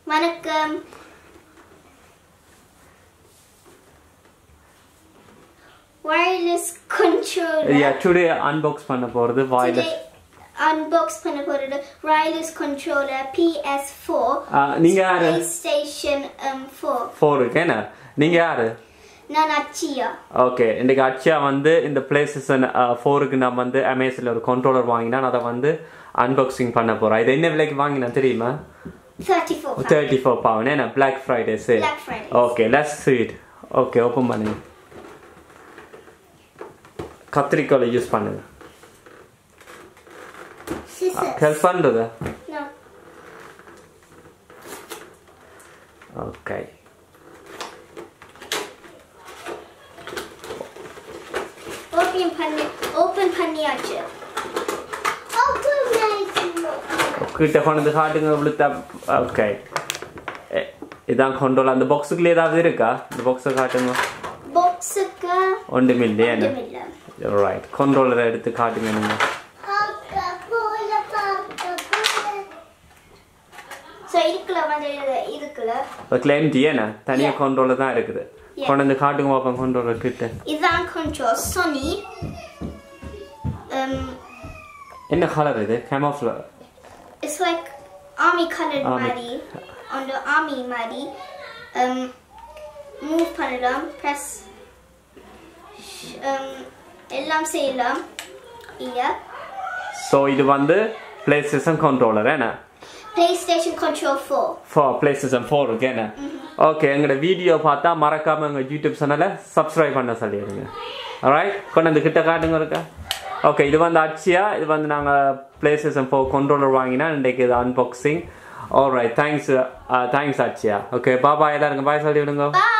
வணக்கம் wireless controller யா today unbox பண்ண போறது வாயில Today, unbox பண்ண போறது wireless controller PS4 நீங்க யாரு PlayStation um, 4 ஃபோருக்கு என்ன நீங்க யாரு நான் அச்சியா ஓகே இன்னைக்கு அச்சா வந்து இந்த பிளே ஸ்டேஷன் ஃபோருக்கு நான் வந்து அமேசானில் ஒரு கண்ட்ரோலர் வாங்கினா அதை வந்து அன்பாக்சிங் பண்ண போறேன் இது என்ன விலைக்கு வாங்கினா தெரியுமா 34 pounds. தேர்ட்டி ஃபோர் பவுன் என்ன black Friday sale Black Friday. Okay less sweet okay open பண்ணுங்க கத்திரிக்கோலை யூஸ் பண்ணுங்க Scissors. ஹெல்ப் பண்ணுறது No. ஓகே Open பண்ணி open பண்ணியாச்சு Open பண்ணியாச்சு கிட்ட கொண்டு காட்டுங்க விழுத்தா ஓகே இதான் கண்ட்ரோல் அந்த பாக்ஸுக்குள்ள ஏதாவது இருக்கா இந்த பாக்ஸை காட்டுங்க பாக்ஸுக்கு ஒன்றும் இல்லையே என்ன ஒன்றுமில்லை ரைட் கண்ட்ரோலரை எடுத்து காட்டுங்க நீங்க ஸோ இதுக்குள்ள வந்து இது- இதுக்குள்ள அதுக்குள்ள எம்டி என்ன தனியாக Yeah. கண்ட்ரோலர் தான் இருக்குது Yeah. கொண்டு வந்து காட்டுங்க பார்ப்போம் கண்ட்ரோலர் கிட்ட இதுதான் control Sony um, என்ன கலர் இது camouflage it's like army colored Army. மாதிரி on the army மாதிரி um, move பண்ணலாம் press um, எல்லாம் செய்யலாம் இல்லையா ஸோ இது வந்து பிளே ஸ்டேஷன் கண்ட்ரோலர் என்ன PlayStation Control 4 four PlayStation four இருக்கு என்ன ஓகே எங்களோட வீடியோ பார்த்தா மறக்காம எங்கள் யூடியூப் சேனலை சப்ஸ்கிரைப் பண்ண சொல்லிடுங்க ரைட் கொண்டு வந்து கிட்ட காட்டுங்க இருக்கா ஓகே இது வந்து அச்சியா இது வந்து நாங்கள் பிளே ஸ்டேஷன் ஃபோர் கண்ட்ரோலர் வாங்கினா இன்றைக்கு இது unboxing all right thanks thanks அச்சியா ஓகே பாபா எல்லாருங்க பாய் சொல்லி விடுங்க Bye